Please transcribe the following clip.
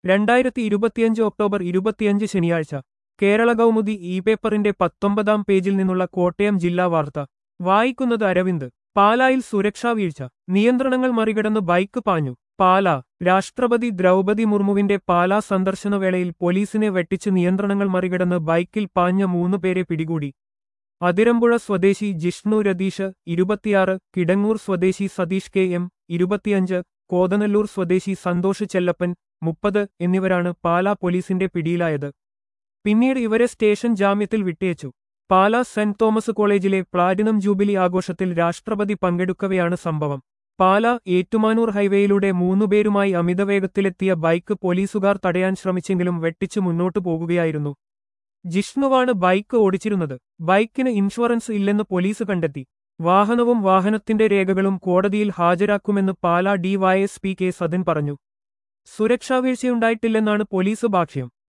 രണ്ടായിരത്തി ഇരുപത്തിയഞ്ച് ഒക്ടോബർ ഇരുപത്തിയഞ്ച് ശനിയാഴ്ച കേരള കൗമുദി ഇ പേപ്പറിന്റെ പത്തൊമ്പതാം പേജിൽ നിന്നുള്ള കോട്ടയം ജില്ലാ വാർത്ത വായിക്കുന്നത് അരവിന്ദ് പാലായിൽ സുരക്ഷാ വീഴ്ച നിയന്ത്രണങ്ങൾ മറികടന്ന് ബൈക്ക് പാഞ്ഞു പാല രാഷ്ട്രപതി ദ്രൗപതി മുർമുവിന്റെ പാലാ സന്ദർശനവേളയിൽ പോലീസിനെ വെട്ടിച്ച് നിയന്ത്രണങ്ങൾ മറികടന്ന് ബൈക്കിൽ പാഞ്ഞ മൂന്നുപേരെ പിടികൂടി അതിരമ്പുഴ സ്വദേശി ജിഷ്ണു രതീഷ് ഇരുപത്തിയാറ് കിടങ്ങൂർ സ്വദേശി സതീഷ് കെ എം ഇരുപത്തിയഞ്ച് കോതനല്ലൂർ സ്വദേശി സന്തോഷ് ചെല്ലപ്പൻ മുപ്പത് എന്നിവരാണ് പാലാ പോലീസിന്റെ പിടിയിലായത് പിന്നീട് ഇവരെ സ്റ്റേഷൻ ജാമ്യത്തിൽ വിട്ടയച്ചു പാലാ സെന്റ് തോമസ് കോളേജിലെ പ്ലാറ്റിനം ജൂബിലി ആഘോഷത്തിൽ രാഷ്ട്രപതി പങ്കെടുക്കവെയാണ് സംഭവം പാലാ ഏറ്റുമാനൂർ ഹൈവേയിലൂടെ മൂന്നുപേരുമായി അമിതവേഗത്തിലെത്തിയ ബൈക്ക് പോലീസുകാർ തടയാൻ ശ്രമിച്ചെങ്കിലും വെട്ടിച്ചു മുന്നോട്ടു പോകുകയായിരുന്നു ജിഷ്ണുവാണ് ബൈക്ക് ഓടിച്ചിരുന്നത് ബൈക്കിന് ഇൻഷുറൻസ് ഇല്ലെന്ന് പോലീസ് കണ്ടെത്തി വാഹനവും വാഹനത്തിന്റെ രേഖകളും കോടതിയിൽ ഹാജരാക്കുമെന്ന് പാലാ ഡിവൈഎസ്പി കെ സദൻ പറഞ്ഞു സുരക്ഷാ വീഴ്ചയുണ്ടായിട്ടില്ലെന്നാണ് പോലീസ് ഭാഷ്യം